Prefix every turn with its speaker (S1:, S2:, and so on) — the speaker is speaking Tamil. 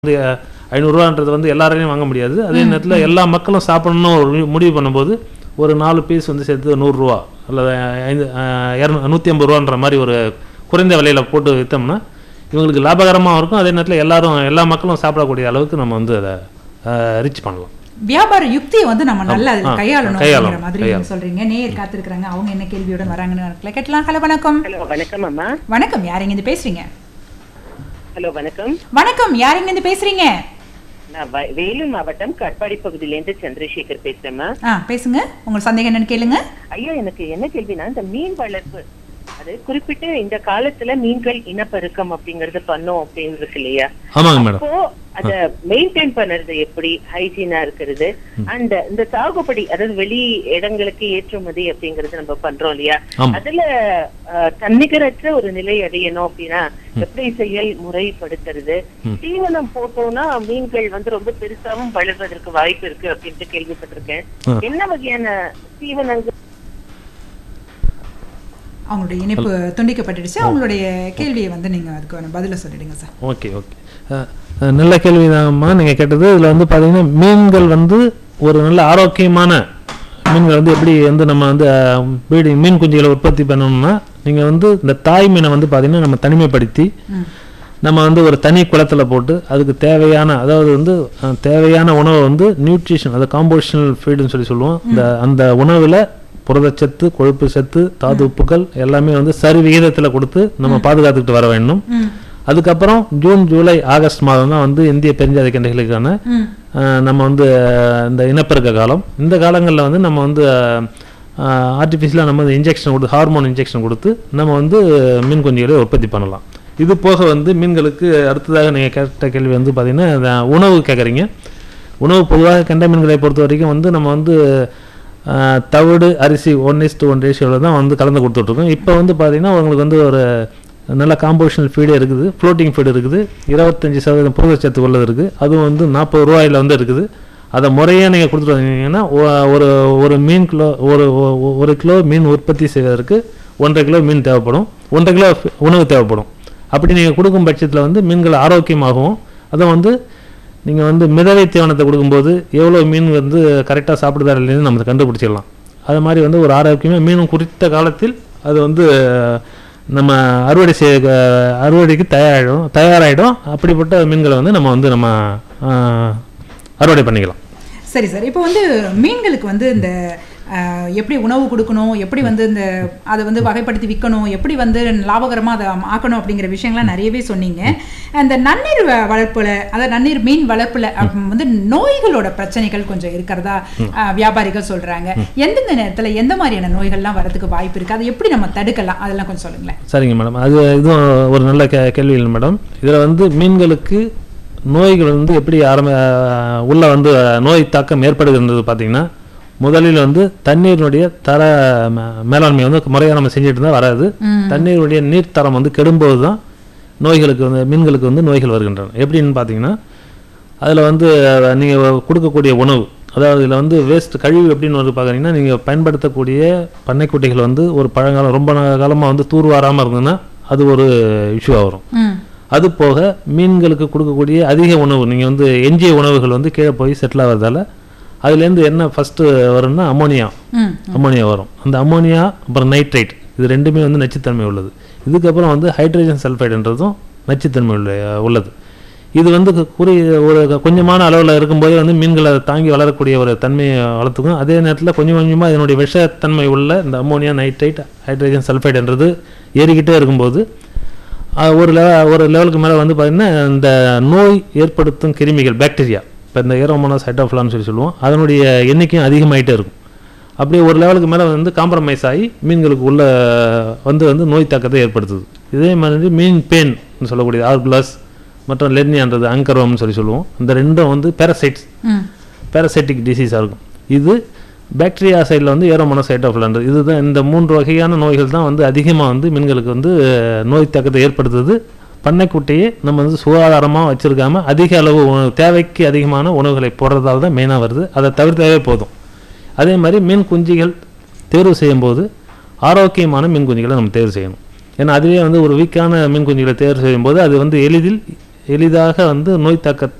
S1: வந்து ஐநூறுரூவான்றது வந்து எல்லாராலையும் வாங்க முடியாது அதே நேரத்தில் எல்லா மக்களும் சாப்பிடணும்னு ஒரு மு- முடிவு பண்ணும்போது ஒரு நாலு பீஸ் வந்து சேர்த்து நூறுரூவா அல்லது ஐந்து இரநூ நூற்றி ஐம்பது ரூபான்ற மாதிரி ஒரு குறைந்த விலையில் போட்டு விற்றோம்னா இவங்களுக்கு லாபகரமாக இருக்கும் அதே நேரத்தில் எல்லாரும் எல்லா மக்களும் சாப்பிடக்கூடிய அளவுக்கு நம்ம வந்து அதை ரீச் பண்ணலாம்
S2: வியாபார யுக்தியை வந்து நம்ம நல்லா
S1: ஆ,
S2: கையாளணும்
S1: கையாளணும்,
S2: அப்படிங்கிற மாதிரி நீங்க சொல்றீங்க நேயர் காத்திருக்கிறாங்க அவங்க என்ன கேள்வியுடன் வராங்கன்னு இருக்கல கேட்டலாம் ஹலோ வணக்கம்
S3: ஹலோ வணக்கம் அம்மா
S2: வணக்கம் யாருங்க இருந்து பேசுறீங்க
S3: ஹலோ வணக்கம்
S2: வணக்கம் யாருங்க இருந்து பேசுறீங்க
S3: நான் வ- வேலூர் மாவட்டம் கட்பாடி பகுதியிலேருந்து சந்திரசேகர் பேசுறேம்மா
S2: ஆ பேசுங்க உங்க சந்தேகம் என்னன்னு கேளுங்க
S3: ஐயா எனக்கு என்ன கேள்வினா இந்த மீன் வளர்ப்பு அது குறிப்பிட்டு இந்த காலத்துல மீன்கள் இனப்பெருக்கம் அப்படிங்கறது பண்ணோம் அப்படின்னு இருக்கு இல்லையா
S1: ஆமாங்க மேடம்
S3: அப்போ அத மெயின்டைன் பண்றது எப்படி ஹைஜீனா இருக்கிறது அண்ட் இந்த சாகுபடி அதாவது வெளி இடங்களுக்கு ஏற்றுமதி அப்படிங்கறது நம்ம பண்றோம் இல்லையா
S1: ஆமா.
S3: அதுல அஹ், தன்னிகரற்ற ஒரு நிலை அடையணும் அப்படின்னா எப்படி செயல் முறைப்படுத்துறது தீவனம் போட்டோம்னா மீன்கள் வந்து ரொம்ப பெருசாவும் வளர்வதற்கு வாய்ப்பு இருக்கு அப்படின்ட்டு கேள்விப்பட்டிருக்கேன்
S1: ஆ.
S3: என்ன வகையான தீவனங்கள்
S2: அவங்களுடைய இணைப்பு துண்டிக்கப்பட்டுடுச்சு அவங்களுடைய கேள்வியை வந்து நீங்க அதுக்கு பதில சொல்லிடுங்க சார்
S1: ஓகே ஓகே அஹ், அஹ், நல்ல கேள்விதாம்மா நீங்கள் கேட்டது இதில் வந்து பார்த்தீங்கன்னா மீன்கள் வந்து ஒரு நல்ல ஆரோக்கியமான மீன்கள் வந்து எப்படி வந்து நம்ம வந்து ப்ரீடிங் மீன் குஞ்சுகளை உற்பத்தி பண்ணணும்னா நீங்கள் வந்து இந்த தாய் மீனை வந்து பார்த்தீங்கன்னா நம்ம தனிமைப்படுத்தி
S2: ம்.
S1: நம்ம வந்து ஒரு தனி குளத்துல போட்டு அதுக்கு தேவையான அதாவது வந்து அஹ், தேவையான உணவை வந்து நியூட்ரிஷன் அது காம்போசிஷனல் ஃபீடுன்னு சொல்லி சொல்லுவோம் இந்த அந்த உணவில் புரதச்சத்து கொழுப்பு சத்து தாது உப்புக்கள் எல்லாமே வந்து சரி விகிதத்தில் கொடுத்து நம்ம பாதுகாத்துக்கிட்டு வர வேண்டும்
S2: ம்
S1: அதுக்கப்புறம் ஜூன் ஜூலை ஆகஸ்ட் மாதம் தான் வந்து இந்திய பெருஞ்சாதி கண்டைகளுக்கான
S2: ம்
S1: அஹ், நம்ம வந்து அஹ், இந்த இனப்பெருக்க காலம் இந்த காலங்களில் வந்து நம்ம வந்து ஆர்டிஃபிஷியலாக நம்ம வந்து இன்ஜெக்ஷன் கொடுத்து ஹார்மோன் இன்ஜெக்ஷன் கொடுத்து நம்ம வந்து மீன் குஞ்சுகளை உற்பத்தி பண்ணலாம் இது போக வந்து மீன்களுக்கு அடுத்ததாக நீங்கள் கேட்ட கேள்வி வந்து பார்த்திங்கன்னா இந்த உணவு கேட்குறீங்க உணவு பொதுவாக கெண்டை மீன்களை பொறுத்த வரைக்கும் வந்து நம்ம வந்து அஹ், தவிடு அரிசி ஒன் இஸ் டு ஒன் ரேஷியோவில் தான் வந்து கலந்து கொடுத்துட்ருக்கோம் இப்போ வந்து பார்த்திங்கன்னா உங்களுக்கு வந்து ஒரு நல்ல காம்போஷனல் ஃபீடு இருக்குது ஃப்ளோட்டிங் ஃபீடு இருக்குது இருபத்தஞ்சி சதவீதம் புரதச்சத்து உள்ளது இருக்குது அதுவும் வந்து நாற்பது ரூபாயில் வந்து இருக்குது அதை முறையாக நீங்கள் கொடுத்துட்டு வந்தீங்கன்னா ஒ- ஒரு ஒரு மீன் கிலோ ஒரு ஒ- ஒரு கிலோ மீன் உற்பத்தி செய்வதற்கு ஒன்றரை கிலோ மீன் தேவைப்படும் ஒன்றரை கிலோ ஃபி- உணவு தேவைப்படும் அப்படி நீங்கள் கொடுக்கும் பட்சத்தில் வந்து மீன்கள் ஆரோக்கியமாகவும் அதை வந்து நீங்கள் வந்து மிதவை தீவனத்தை கொடுக்கும்போது எவ்வளோ மீன் வந்து கரெக்டாக சாப்பிடுதா இல்லைன்னு நம்ம கண்டுபிடிச்சிடலாம் அது மாதிரி வந்து ஒரு ஆரோக்கியமாக மீனும் குறித்த காலத்தில் அது வந்து நம்ம அறுவடை செய்ய அறுவடைக்கு தயாராகிடும் தயாராகிடும் அப்படிப்பட்ட மீன்களை வந்து நம்ம வந்து நம்ம ஆஹ், அறுவடை பண்ணிக்கலாம்
S2: சரி சார் இப்போ வந்து மீன்களுக்கு வந்து இந்த அஹ், எப்படி உணவு கொடுக்கணும் எப்படி வந்து இந்த அதை வந்து வகைப்படுத்தி விற்கணும் எப்படி வந்து லாபகரமாக அதை ஆக்கணும் அப்படிங்கிற விஷயங்கள்லாம் நிறையவே சொன்னீங்க அந்த நன்னீர் வ- வளர்ப்புல அதாவது நன்னீர் மீன் வளர்ப்புல அப்ப வந்து நோய்களோட பிரச்சனைகள் கொஞ்சம் இருக்கிறதா அஹ், வியாபாரிகள் சொல்றாங்க எந்தெந்த நேரத்துல எந்த மாதிரியான நோய்கள்லாம் வரதுக்கு வாய்ப்பு இருக்கு அதை எப்படி நம்ம தடுக்கலாம் அதெல்லாம் கொஞ்சம் சொல்லுங்களேன்
S1: சரிங்க மேடம் அது இதுவும் ஒரு நல்ல கே கேள்வி இல்லை மேடம் இதில் வந்து மீன்களுக்கு நோய்கள் வந்து எப்படி ஆரம்ப உள்ள வந்து நோய் தாக்கம் ஏற்படுகின்றது பார்த்தீங்கன்னா முதலில் வந்து தண்ணீரினுடைய தர ம- மேலாண்மை வந்து முறையாக நம்ம செஞ்சுட்டு இருந்தால் வராது தண்ணீருடைய நீர் தரம் வந்து கெடும்போது தான் நோய்களுக்கு வந்து மீன்களுக்கு வந்து நோய்கள் வருகின்றன எப்படின்னு பார்த்தீங்கன்னா அதில் வந்து நீங்கள் கொடுக்கக்கூடிய உணவு அதாவது இதில் வந்து வேஸ்ட் கழிவு எப்படின்னு வந்து பார்க்குறீங்கன்னா நீங்கள் பயன்படுத்தக்கூடிய பண்ணைக்குட்டிகள் வந்து ஒரு பழங்காலம் ரொம்ப காலமாக வந்து தூர்வாராமல் இருந்ததுன்னா அது ஒரு இஷ்யூவாக வரும்
S2: ம்
S1: அது போக மீன்களுக்கு கொடுக்கக்கூடிய அதிக உணவு நீங்கள் வந்து எஞ்சிய உணவுகள் வந்து கீழே போய் செட்டில் ஆகிறதால அதுலேருந்து என்ன ஃபஸ்ட்டு வரும்னா அமோனியா
S2: ம்
S1: அமோனியா வரும் அந்த அமோனியா அப்புறம் நைட்ரேட் இது ரெண்டுமே வந்து நச்சுத்தன்மை உள்ளது இதுக்கப்புறம் வந்து ஹைட்ரஜன் சல்ஃபைடுன்றதும் நச்சுத்தன்மை உள்ள உள்ளது இது வந்து கு- குறி ஒரு கொஞ்சமான அளவில் இருக்கும்போதே வந்து மீன்களை தாங்கி வளரக்கூடிய ஒரு தன்மையை வளர்த்துக்கும் அதே நேரத்தில் கொஞ்சம் கொஞ்சமாக இதனுடைய விஷத்தன்மை உள்ள இந்த அமோனியா நைட்ரேட் ஹைட்ரஜன் சல்ஃபைடுன்றது ஏறிக்கிட்டே இருக்கும்போது அஹ், ஒரு லெவ ஒரு லெவலுக்கு மேலே வந்து பார்த்திங்கன்னா இந்த நோய் ஏற்படுத்தும் கிருமிகள் பாக்டீரியா இப்போ இந்த ஏரோமோனாஸ் ஹைட்ரோஃபிலான்னு சொல்லி சொல்லுவோம் அதனுடைய எண்ணிக்கையும் அதிகமாயிட்டே இருக்கும் அப்படியே ஒரு லெவலுக்கு மேலே வந்து காம்ப்ரமைஸ் ஆகி மீன்களுக்கு உள்ள வந்து வந்து நோய் தாக்கத்தை ஏற்படுத்துது இதே மாதிரி மீன் பேன் சொல்லக்கூடிய ஆர்குலஸ் மற்றும் லெர்னியான்றது அங்கர்வம்னு சொல்லி சொல்லுவோம் இந்த ரெண்டும் வந்து பேரசைட்ஸ்
S2: ம்
S1: பேரசைட்டிக் டிசீஸாக இருக்கும் இது பாக்டீரியா சைடில் வந்து ஏரோமோனஸ் ஹைட்ரோஃபிலான்றது இதுதான் இந்த மூன்று வகையான நோய்கள் தான் வந்து அதிகமாக வந்து மீன்களுக்கு வந்து அஹ், நோய் தாக்கத்தை ஏற்படுத்துது பண்ணைக்குட்டியை நம்ம வந்து சுகாதாரமாக வச்சுருக்காம அதிக அளவு உணவு தேவைக்கு அதிகமான உணவுகளை போடுறதால தான் மெயினாக வருது அதை தவிர்த்தாவே போதும் அதே மாதிரி மீன் குஞ்சுகள் தேர்வு செய்யும்போது ஆரோக்கியமான மீன் குஞ்சுகளை நம்ம தேர்வு செய்யணும் ஏன்னா அதுவே வந்து ஒரு வீக்கான மீன் குஞ்சுகளை தேர்வு செய்யும்போது அது வந்து எளிதில் எளிதாக வந்து நோய் தாக்கத்தை